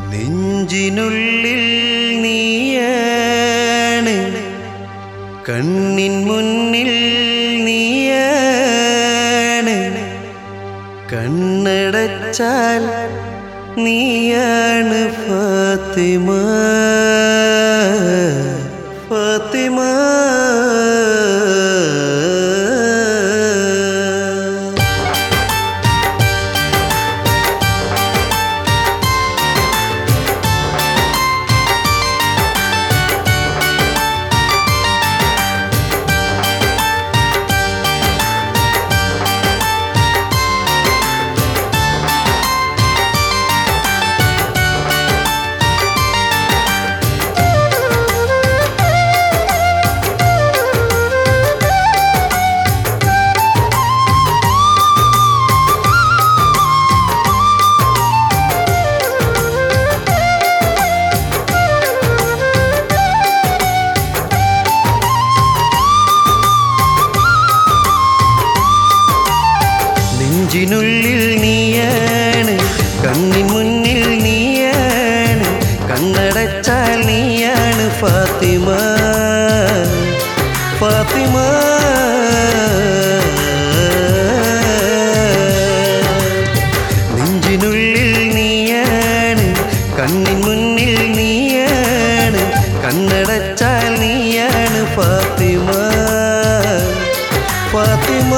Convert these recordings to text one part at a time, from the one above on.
നെഞ്ചിനുള്ളിൽ നീയാണ് കണ്ണിൻ മുന്നിൽ നീയാണ് കണ്ണടച്ചാൽ നീയാണ് ഫാത്തിമ ഫാത്തിമ നെഞ്ചിനുള്ളിൽ നീയാണ് കണ്ണിൻ മുന്നിൽ നീയാണ് കണ്ണടച്ചാൽ നീയാണ് ഫാത്തിമ ഫാത്തിമ നെഞ്ചിനുള്ളിൽ നീയാണ് കണ്ണിൻ മുന്നിൽ നീയാണ് കണ്ണടച്ചാൽ നീയാണ് ഫാത്തിമ ഫാത്തിമ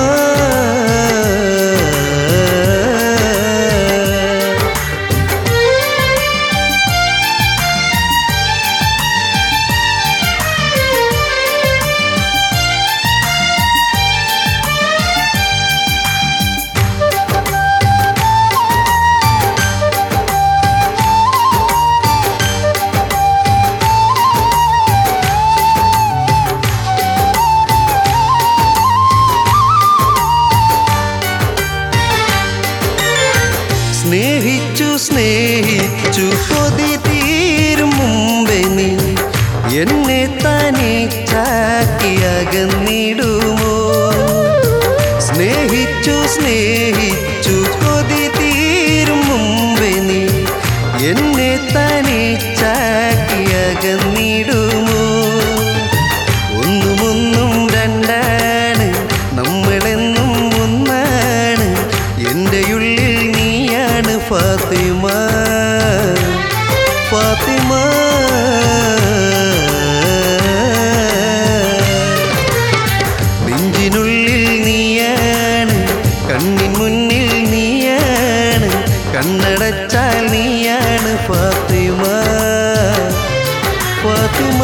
സ്നേഹിച്ചു സ്നേഹിച്ചു കൊതി തീരും മുമ്പേ നീ എന്നെ തനിച്ചാക്കി അകന്നിടുമോ സ്നേഹിച്ചു സ്നേഹിച്ചു കൊതി തീരും മുമ്പേ നീ എന്നെ തനിച്ചാക്കി അകന്നിടുമോ ഒന്നുമൊന്നും രണ്ടാണ് നമ്മളെന്നും ഒന്നാണ് എൻ്റെ ഉള്ളിൽ നീയാണ് ഫാത്തിമ ഫാത്തിമ നെഞ്ചിനുള്ളിൽ നീയാണ് കണ്ണിൻ മുന്നിൽ നീയാണ് കണ്ണടച്ചാൽ നീയാണ് ഫാത്തിമ ഫാത്തിമ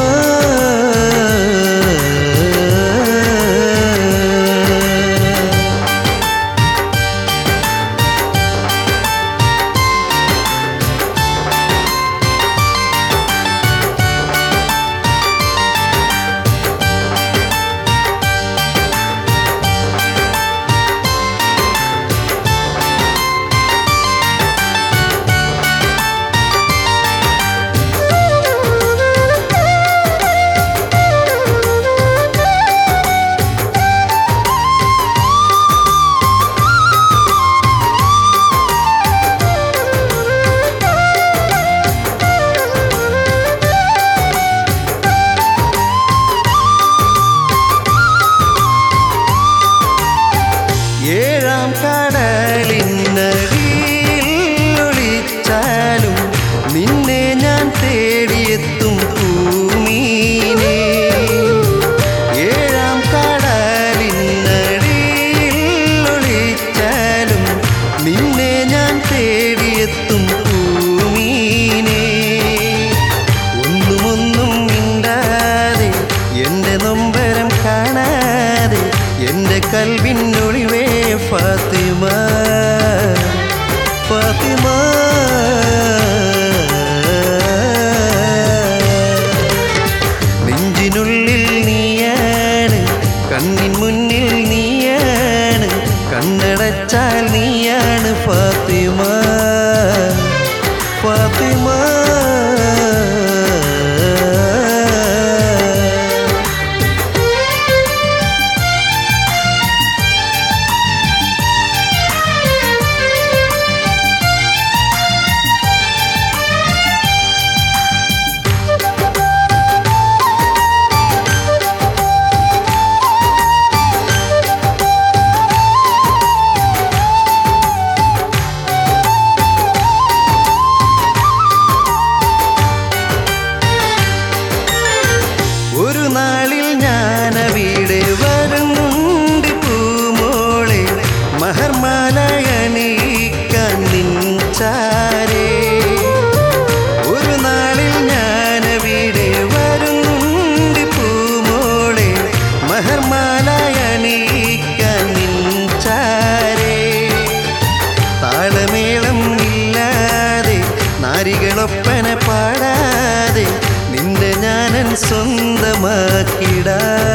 വരികളൊപ്പന പാടാതെ നിന്റെ ഞാനൻ സ്വന്തമാക്കിട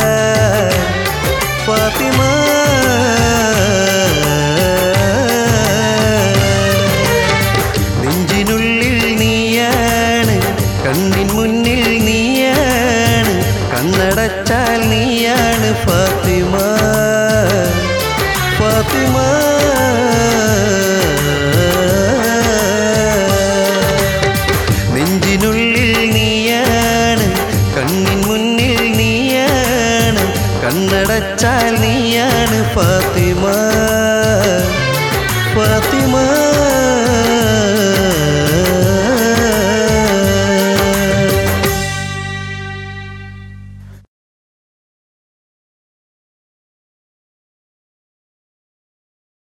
ഫാത്തിമ നെഞ്ചിനുള്ളിൽ നീയാണ് കണ്ണിൻ മുന്നിൽ നീയാണ് കണ്ണടച്ചാൽ നീയാണ് ഫാത്തിമ ഫാത്തിമ നെഞ്ചിനുള്ളിൽ നീയാണ് കണ്ണിൻ മുന്നിൽ നീയാണ് കണ്ണടച്ചാൽ നീയാണ് ഫാത്തിമ ഫാത്തിമ